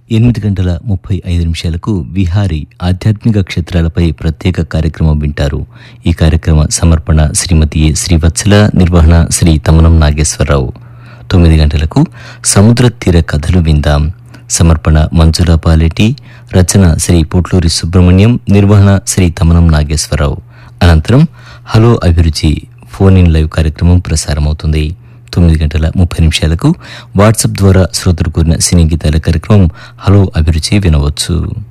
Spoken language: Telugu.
ఎనిమిది గంటల ముప్పై ఐదు నిమిషాలకు విహారీ ఆధ్యాత్మిక క్షేత్రాలపై ప్రత్యేక కార్యక్రమం వింటారు ఈ కార్యక్రమ సమర్పణ శ్రీమతి ఏ. శ్రీవత్సల నిర్వహణ శ్రీ తమనం నాగేశ్వరరావు తొమ్మిది గంటలకు సముద్ర తీర కథలు విందాం సమర్పణ మంజుల పాలెటి రచన శ్రీ పోట్లూరి సుబ్రహ్మణ్యం నిర్వహణ శ్రీ తమనం నాగేశ్వరరావు అనంతరం హలో అభిరుచి ఫోన్ ఇన్ లైవ్ కార్యక్రమం ప్రసారమవుతుంది తొమ్మిది గంటల ముప్పై నిమిషాలకు వాట్సాప్ ద్వారా శ్రోతలు కోరిన సినీ గీతాల కార్యక్రమం హలో అభిరుచి వినవచ్చు